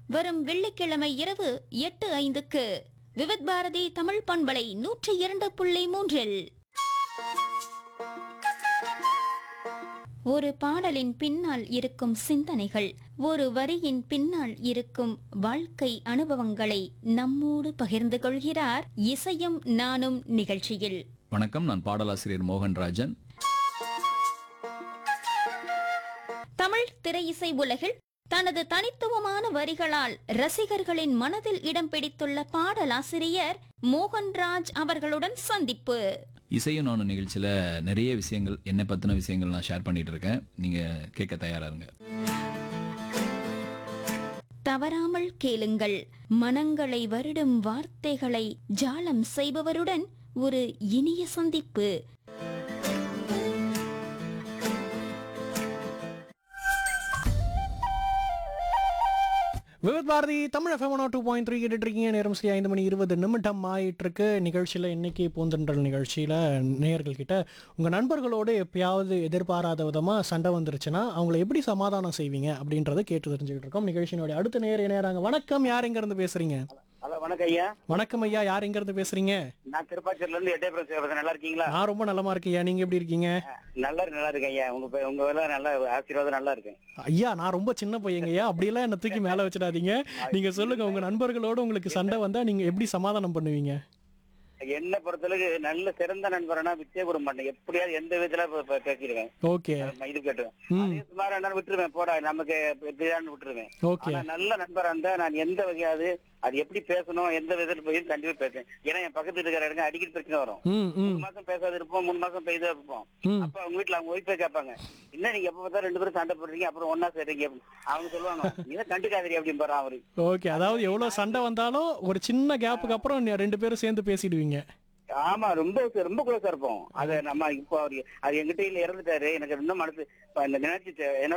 வரும் வெள்ளிக்கிழமை இரவு எட்டு ஐந்துக்கு விவித் பாரதி தமிழ் பண்பலை நூற்றி இரண்டு புள்ளி மூன்றில் ஒரு பாடலின் பின்னால் இருக்கும் சிந்தனைகள் ஒரு வரியின் பின்னால் இருக்கும் வாழ்க்கை அனுபவங்களை நம்மோடு பகிர்ந்து கொள்கிறார் இசையும் நானும் நிகழ்ச்சியில் வணக்கம் நான் பாடலாசிரியர் மோகன்ராஜன் தமிழ் திரையிசை உலகில் தனது தனித்துவமான வரிகளால் ரசிகர்களின் மனதில் இடம் பிடித்துள்ள பாடலாசிரியர் மோகன்ராஜ் அவர்களுடன் சந்திப்பு இசையும் நானும் நிகழ்ச்சியில நிறைய விஷயங்கள் என்னை பத்தின விஷயங்கள் நான் ஷேர் பண்ணிட்டு இருக்கேன் நீங்க கேட்க தயாரா இருங்க தவறாமல் கேளுங்கள் மனங்களை வருடும் வார்த்தைகளை ஜாலம் செய்பவருடன் ஒரு இனிய சந்திப்பு Vividh Bharati Tamil FM one two point three கேட்டுட்டு இருக்கீங்க நேரம் சரி ஐந்து மணி இருபது நிமிடம் ஆயிட்டு இருக்கு நிகழ்ச்சியில் இன்னைக்கு பூந்தென்றல் நிகழ்ச்சியில் நேயர்கள் கிட்ட உங்கள் நண்பர்களோடு எப்பயாவது எதிர்பாராத விதமாக சண்டை வந்துருச்சுன்னா அவங்கள எப்படி சமாதானம் செய்வீங்க அப்படின்றத கேட்டு தெரிஞ்சுக்கிட்டு இருக்கோம் நிகழ்ச்சியினுடைய அடுத்த நேர் இணையறாங்க வணக்கம் யார் எங்கேருந்து பேசுறீங்க ஹலோ வணக்கம் ஐயா வணக்கம் ஐயா யார் எங்கேருந்து பேசுறீங்க நான் திருப்பாச்சூர்ல இருந்து எட்டயபுரம் சேவரசன் நல்லா இருக்கீங்களா நான் ரொம்ப நலமா இருக்கேன் ஐயா நீங்க எப்படி இருக்கீங்க நல்லா இருக்கு, நல்லா இருக்கேன் ஐயா உங்க பே- உங்க எல்லாம் நல்ல ஆசீர்வாதம் நல்லா இருக்கு ஐயா நான் ரொம்ப சின்ன பையங்க ஐயா அப்படியெல்லாம் என்ன தூக்கி மேலே வச்சிடாதீங்க நீங்க சொல்லுங்க உங்க நண்பர்களோட உங்களுக்கு சண்டை வந்தா நீங்க எப்படி சமாதானம் பண்ணுவீங்க என்ன பொறுத்தளவுக்கு நல்ல சிறந்த நண்பரனா விட்டே கொடுக்க மாட்டேன் எப்படியாவது எந்த விதத்துல பே- பே- பேசிடுவேன் ஓகே இது கேட்டுவேன் ம் அதே சுமாரா இருந்தாலும் விட்டுருவேன் போடா நமக்கு எப்படியான்னு விட்டுருவேன் ஓகே ஆனா நல்ல நண்பரா இருந்தா நான் எந்த வகையாவது அது எப்படி பேசணும் எந்த விதத்துல போய் கண்டிப்பா பேசுவேன் ஏன்னா என் பக்கத்துல இருக்கிற இடங்க அடிக்கடி பிரச்சனை வரும் ம் ம் மூணு மாசம் பேசாத இருப்போம் மூணு மாசம் பேசாத இருப்போம் ம் அப்ப அவங்க வீட்டுல அவங்க ஒய்ஃபே கேட்பாங்க என்ன நீங்க எப்ப பார்த்தா ரெண்டு பேரும் சண்டை போடுறீங்க அப்புறம் ஒன்னா சேர்றீங்க அப்படின்னு. அவங்க சொல்லுவாங்க நீ தான் கண்டுக்காதீங்க அப்படின்னு பாரு அவரு ஓகே அதாவது எவ்வளவு சண்டை வந்தாலும் ஒரு சின்ன கேப்புக்கு அப்புறம் நீ ரெண்டு பேரும் சேர்ந்து பேசிடுவீங்க ஆமா ரொம்ப ரொம்ப க்ளோஸா இருப்போம் அது நம்ம இப்போ அவரு அது எங்கிட்ட இல்ல இறந்துட்டாரு எனக்கு இன்னும் மனசு இப்ப இந்த நினைச்சு என்னோட